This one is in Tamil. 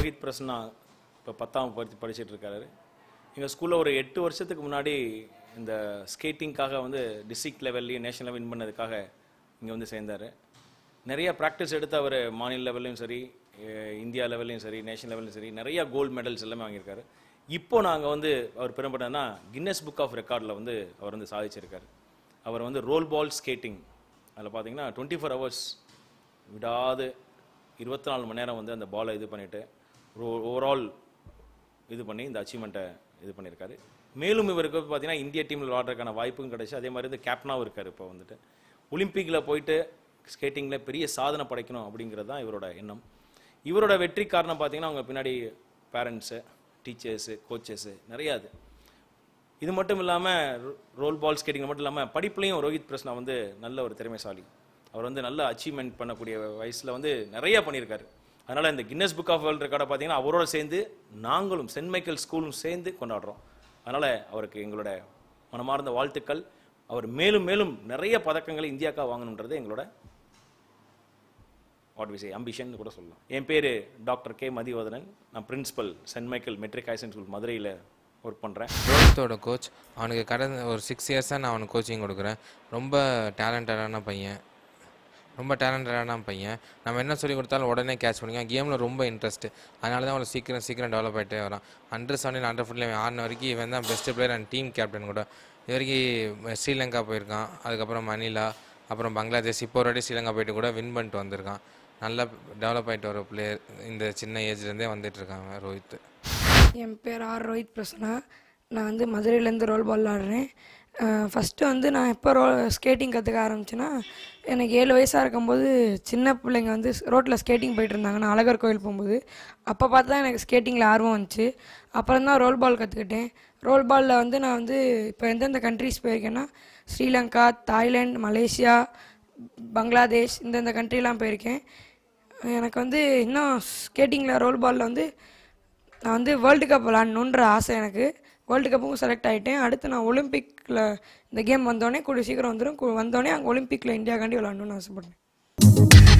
ரோஹித் பிரசன்னா இப்போ பத்தாம் படி படிச்சிட்டு இருக்காரு எங்கள் ஸ்கூலில் ஒரு எட்டு வருஷத்துக்கு முன்னாடி இந்த ஸ்கேட்டிங்காக வந்து டிஸ்ட்ரிக்ட் லெவல்லையும் நேஷனல் லெவல் வின் பண்ணதுக்காக இங்கே வந்து சேர்ந்தார் நிறைய ப்ராக்டிஸ் எடுத்து அவர் மாநில லெவல்லையும் சரி அஹ் இந்தியா லெவல்லையும் சரி நேஷனல் லெவல்லையும் சரி நிறைய கோல்டு மெடல்ஸ் எல்லாமே வாங்கியிருக்காரு இப்போ நாங்கள் வந்து அவர் பெரும்பட்டனா கின்னஸ் புக் ஆஃப் ரெக்கார்டில் வந்து அவர் வந்து சாதிச்சிருக்காரு அவர் வந்து ரோல் பால் ஸ்கேட்டிங் அதில் பார்த்தீங்கன்னா டுவெண்ட்டி ஃபோர் ஹவர்ஸ் விடாது இருபத்தி நாலு மணி நேரம் வந்து அந்த பாலை இது பண்ணிட்டு ஓவரால் இது பண்ணி இந்த அச்சீவ்மெண்ட்டை இது பண்ணியிருக்காரு மேலும் இவருக்கு வந்து பார்த்தீங்கன்னா இந்திய டீமில் விளாட்றதுக்கான வாய்ப்பும் கிடைச்சு அதே மாதிரி வந்து கேப்டனாகவும் இருக்கார் இப்போ வந்துட்டு ஒலிம்பிக்கில் போயிட்டு ஸ்கேட்டிங்கில் பெரிய சாதனை படைக்கணும் அப்படிங்கிறது தான் இவரோட எண்ணம் இவரோட வெற்றி காரணம் பார்த்தீங்கன்னா அவங்க பின்னாடி பேரண்ட்ஸு டீச்சர்ஸு கோச்சஸு நிறையா அது இது மட்டும் இல்லாமல் ரோல் பால் ஸ்கேட்டிங் மட்டும் இல்லாமல் படிப்புலையும் ரோஹித் பிரஸ்னா வந்து நல்ல ஒரு திறமைசாலி அவர் வந்து நல்ல அச்சீவ்மெண்ட் பண்ணக்கூடிய வயசில் வந்து நிறைய பண்ணியிருக்காரு அதனால் இந்த கின்னஸ் புக் ஆஃப் வேர்ல்ட் ரெக்கார்டை பார்த்தீங்கன்னா அவரோட சேர்ந்து நாங்களும் சென்ட் மைக்கேல் ஸ்கூலும் சேர்ந்து கொண்டாடுறோம் அதனால் அவருக்கு எங்களோட மனமார்ந்த வாழ்த்துக்கள் அவர் மேலும் மேலும் நிறைய பதக்கங்களை இந்தியாக்கா வாங்கணுன்றது எங்களோட வாட் வி சே அம்பிஷன் கூட சொல்லலாம் என் பேர் டாக்டர் கே மதிவதனன் நான் பிரின்சிபல் சென்ட் மைக்கேல் மெட்ரிக் ஹைசன் ஸ்கூல் மதுரையில் ஒர்க் பண்ணுறேன் ரோஹித்தோட கோச் அவனுக்கு கடந்த ஒரு சிக்ஸ் இயர்ஸாக நான் அவனுக்கு கோச்சிங் கொடுக்குறேன் ரொம்ப டேலண்டடான பையன் ரொம்ப டேலண்டடான பையன் நம்ம என்ன சொல்லி கொடுத்தாலும் உடனே கேட்ச் பண்ணிக்கலாம் கேமில் ரொம்ப இன்ட்ரெஸ்ட் அதனால தான் அவனை சீக்கிரம் சீக்கிரம் டெவலப் ஆகிட்டே வரான் அண்டர் செவன்டீன் அண்டர் ஃபுட்ல ஆடின வரைக்கும் இவன் தான் best player and team captain கூட இது வரைக்கும் ஸ்ரீலங்கா போயிருக்கான் அதுக்கப்புறம் மணிலா அப்புறம் பங்களாதேஷ் இப்போ ஒரு வாட்டி ஸ்ரீலங்கா போயிட்டு கூட வின் பண்ணிட்டு வந்திருக்கான் நல்லா டெவலப் ஆகிட்டு வர பிளேயர் இந்த சின்ன ஏஜ்லேருந்தே வந்துட்டு இருக்காங்க ரோஹித் என் பேர் ஆர் ரோஹித் பிரசன்னா நான் வந்து மதுரையிலேருந்து ரோல் பால் ஆடுறேன் ஃபஸ்ட்டு வந்து நான் எப்போ ரோ ஸ்கேட்டிங் கற்றுக்க ஆரம்பிச்சேன்னா எனக்கு ஏழு வயசாக இருக்கும்போது சின்ன பிள்ளைங்க வந்து ரோட்டில் ஸ்கேட்டிங் போயிட்டு இருந்தாங்க நான் அழகர் கோயில் போகும்போது அப்போ பார்த்து தான் எனக்கு ஸ்கேட்டிங்கில் ஆர்வம் வந்துச்சு அப்புறம் தான் ரோல் பால் கற்றுக்கிட்டேன் ரோல் பாலில் வந்து நான் வந்து இப்போ எந்தெந்த கண்ட்ரிஸ் போயிருக்கேன்னா ஸ்ரீலங்கா தாய்லாந்து மலேசியா பங்களாதேஷ் இந்தந்த கண்ட்ரிலாம் போயிருக்கேன் எனக்கு வந்து இன்னும் ஸ்கேட்டிங்கில் ரோல் பாலில் வந்து நான் வந்து வேர்ல்டு கப் விளாட்ணுன்ற ஆசை எனக்கு வேர்ல்டு கப்புக்கும் செலக்ட் ஆகிட்டேன் அடுத்து நான் ஒலிம்பிக்கில் இந்த கேம் வந்தோடனே கூடிய சீக்கிரம் வந்துடும் கு- வந்தோடனே அங்கே ஒலிம்பிக்கில் இந்தியாக்காண்டி விளாடணும்னு ஆசைப்பட்றேன்